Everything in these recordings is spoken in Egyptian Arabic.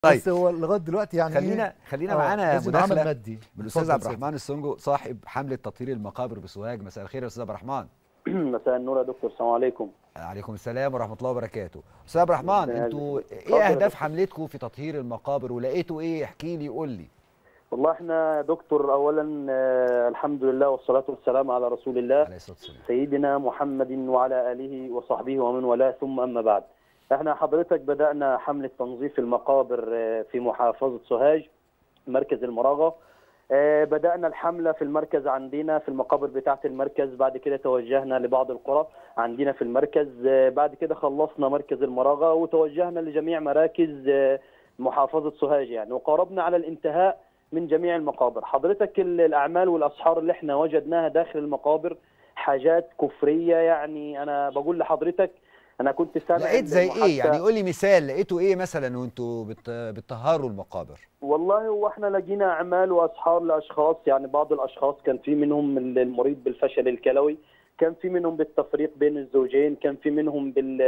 طيب. بس هو لغايه دلوقتي يعني خلينا إيه؟ خلينا آه، معانا لازم عمل مداخله مادي بالاستاذ اتفضل عبد سيادة. الرحمن السونجو صاحب حمله تطهير المقابر بسوهاج مساء الخير يا استاذ عبد الرحمن مساء النور يا دكتور السلام عليكم عليكم السلام ورحمه الله وبركاته استاذ عبد الرحمن ربنا انتوا يعزك. اتفضل ايه يا اهداف دكتور. حملتكم في تطهير المقابر ولقيتوا ايه احكي لي قول لي والله احنا يا دكتور اولا آه، الحمد لله والصلاه والسلام على رسول الله عليه الصلاه والسلام سيدنا محمد وعلى اله وصحبه ومن والاه ثم اما بعد احنا حضرتك بدانا حمله تنظيف المقابر آه، في محافظه سوهاج مركز المراغه آه، بدانا الحمله في المركز عندنا في المقابر بتاعه المركز بعد كده توجهنا لبعض القرى عندنا في المركز آه، بعد كده خلصنا مركز المراغه وتوجهنا لجميع مراكز آه، محافظه سوهاج يعني وقاربنا على الانتهاء من جميع المقابر حضرتك ال- الاعمال والاسحار اللي احنا وجدناها داخل المقابر حاجات كفريه يعني انا بقول لحضرتك انا كنت سامع لقيت زي المحادثة- ايه يعني قول لي مثال لقيتوا ايه مثلا وانتوا بت... بتطهروا المقابر والله هو احنا لقينا اعمال واسحار لاشخاص يعني بعض الاشخاص كان في منهم المريض بالفشل الكلوي كان في منهم بالتفريق بين الزوجين كان في منهم بال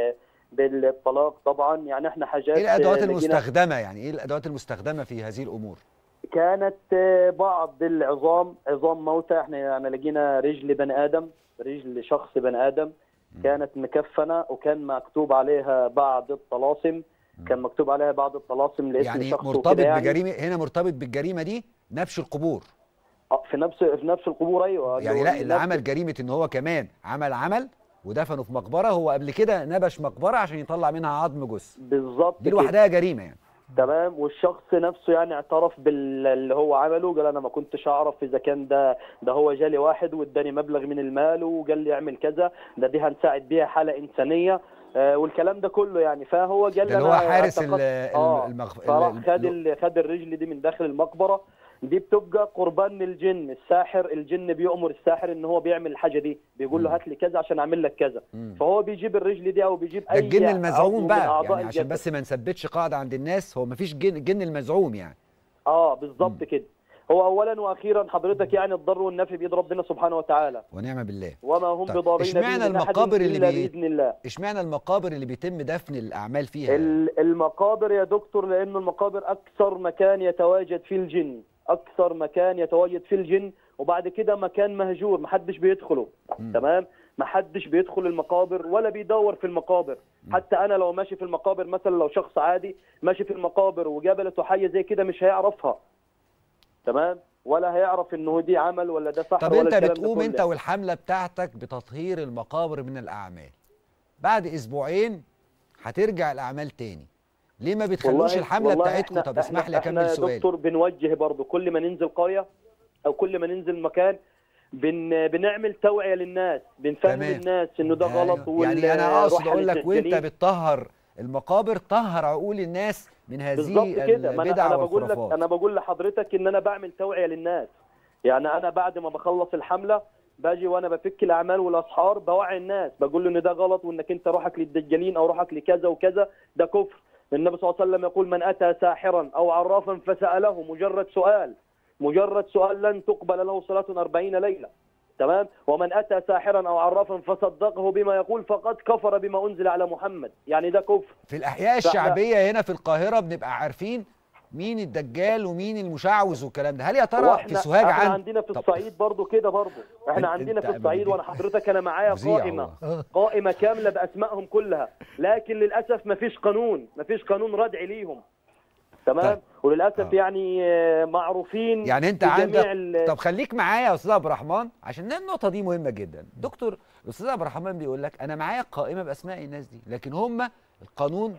بالطلاق طبعا يعني احنا حاجات ايه الادوات لقينا- المستخدمه يعني ايه الادوات المستخدمه في هذه الامور كانت آه، بعض العظام عظام موتى احنا يعني لقينا رجل بني ادم رجل شخص بني ادم كانت مكفنه وكان مكتوب عليها بعض الطلاسم كان مكتوب عليها بعض الطلاسم لاسم يعني شخص مرتبط وكده يعني بجريمه هنا مرتبط بالجريمه دي نبش القبور آه، في نفس في نفس القبور ايوه يعني هو لا اللي نفس- عمل جريمه ان هو كمان عمل عمل ودفنه في مقبره هو قبل كده نبش مقبره عشان يطلع منها عظم جثه بالظبط دي كده. لوحدها جريمه يعني تمام والشخص نفسه يعني اعترف باللي هو عمله قال انا ما كنتش اعرف اذا كان ده ده هو جالي واحد واداني مبلغ من المال وقال لي اعمل كذا ده دي هنساعد بيها حاله انسانيه آه والكلام ده كله يعني فهو قال ده اللي هو أنا حارس ال- اعتقدت- ال- آه، المغ... فراح ال- خد ال- ال- خد الرجل دي من داخل المقبره دي بتبقى قربان للجن الساحر الجن بيأمر الساحر ان هو بيعمل الحاجه دي بيقول له مم. هات لي كذا عشان اعمل لك كذا مم. فهو بيجيب الرجل دي او بيجيب ده اي الجن عضو المزعوم من بقى أعضاء يعني عشان الجسد. بس ما نثبتش قاعده عند الناس هو ما فيش جن الجن المزعوم يعني اه بالظبط كده هو اولا واخيرا حضرتك يعني الضر والنفع بيد ربنا سبحانه وتعالى ونعم بالله وما هم طيب، بضارين اشمعنى به من أحد المقابر اللي الا بي- باذن الله اشمعنى المقابر اللي بيتم دفن الاعمال فيها ال- المقابر يا دكتور لأن المقابر أكثر مكان يتواجد فيه الجن أكثر مكان يتواجد فيه الجن وبعد كده مكان مهجور محدش بيدخله مم. تمام محدش بيدخل المقابر ولا بيدور في المقابر حتى أنا لو ماشي في المقابر مثلا لو شخص عادي ماشي في المقابر وجابلته حية زي كده مش هيعرفها تمام ولا هيعرف انه دي عمل ولا ده صح طب ولا انت الكلام ده بتقوم كله. انت والحمله بتاعتك بتطهير المقابر من الاعمال بعد اسبوعين هترجع الاعمال تاني ليه ما بتخلوش والله- الحمله والله بتاعتكم إحنا- طب اسمح لي إحنا- اكمل احنا يا سؤالي دكتور بنوجه برضه كل ما ننزل قريه او كل ما ننزل مكان بن بنعمل توعيه للناس بنفهم تمام. الناس انه ده غلط أيوة. يعني انا اقصد والروح اقول لك وانت للجليد. بتطهر المقابر طهر عقول الناس من بالظبط هذه كده ما انا البدع انا بقول لك والخرافات انا بقول لحضرتك ان انا بعمل توعيه للناس يعني انا بعد ما بخلص الحمله باجي وانا بفك الاعمال والاسحار بوعي الناس بقول له ان ده غلط وانك انت روحك للدجالين او روحك لكذا وكذا ده كفر النبي صلى الله عليه وسلم يقول من اتى ساحرا او عرافا فساله مجرد سؤال مجرد سؤال لن تقبل له صلاه أربعين ليله تمام ومن اتى ساحرا او عرافا فصدقه بما يقول فقد كفر بما انزل على محمد يعني ده كفر في الاحياء فإحنا- الشعبيه هنا في القاهره بنبقى عارفين مين الدجال ومين المشعوذ والكلام ده هل يا ترى واحنا في سوهاج احنا عن عندنا في طب- الصعيد برضو كده برضو احنا أنت- عندنا أنت في الصعيد أبدا. وانا حضرتك انا معايا مذيع قائمه هو. قائمه كامله باسمائهم كلها لكن للاسف ما فيش قانون ما فيش قانون ردع ليهم تمام طيب. وللاسف آه. يعني آه، معروفين يعني انت في جميع عندك ال- طب خليك معايا يا استاذ عبد الرحمن عشان النقطه دي مهمه جدا دكتور الاستاذ عبد الرحمن بيقول لك انا معايا قائمه باسماء الناس دي لكن هم القانون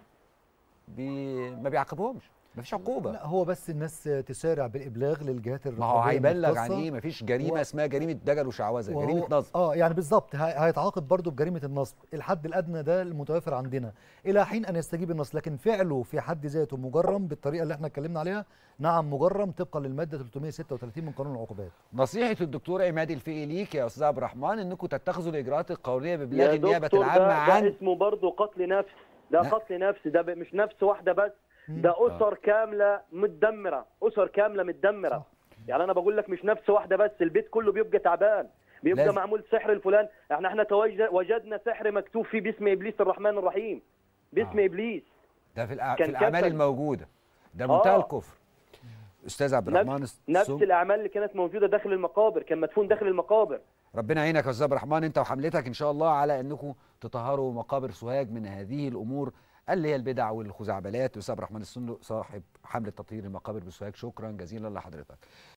بي... ما بيعاقبهمش مفيش عقوبه لا هو بس الناس تسارع بالابلاغ للجهات ما هو الرقابية هيبلغ عن المختصة. ايه مفيش جريمه و- اسمها جريمه دجل وشعوذه وهو- جريمه نصب اه يعني بالظبط هي- هيتعاقب برضه بجريمه النصب الحد الادنى ده المتوافر عندنا الى حين ان يستجيب النص لكن فعله في حد ذاته مجرم بالطريقه اللي احنا اتكلمنا عليها نعم مجرم طبقا للماده 336 من قانون العقوبات نصيحه الدكتور عماد الفقي ليك يا استاذ عبد الرحمن انكم تتخذوا الاجراءات القانونيه بابلاغ يا النيابه دكتور العامه ده, عن ده اسمه برضه قتل نفس ده لا. قتل نفس ده ب- مش نفس واحده بس ده اسر كامله متدمره اسر كامله متدمره صح. يعني انا بقول لك مش نفس واحده بس البيت كله بيبقى تعبان بيبقى لازم. معمول سحر الفلان احنا احنا توجد وجدنا سحر مكتوب فيه باسم ابليس الرحمن الرحيم باسم آه. ابليس ده في, الأع... في كان الاعمال كفن. الموجوده ده منتهى آه. الكفر استاذ عبد الرحمن نفس, نفس السم- الاعمال اللي كانت موجوده داخل المقابر كان مدفون داخل المقابر ربنا يعينك يا استاذ عبد الرحمن انت وحملتك ان شاء الله على انكم تطهروا مقابر سوهاج من هذه الامور اللي هي البدع والخزعبلات استاذ عبد الرحمن السندق صاحب حمله تطهير المقابر بسوهاج شكرا جزيلا لحضرتك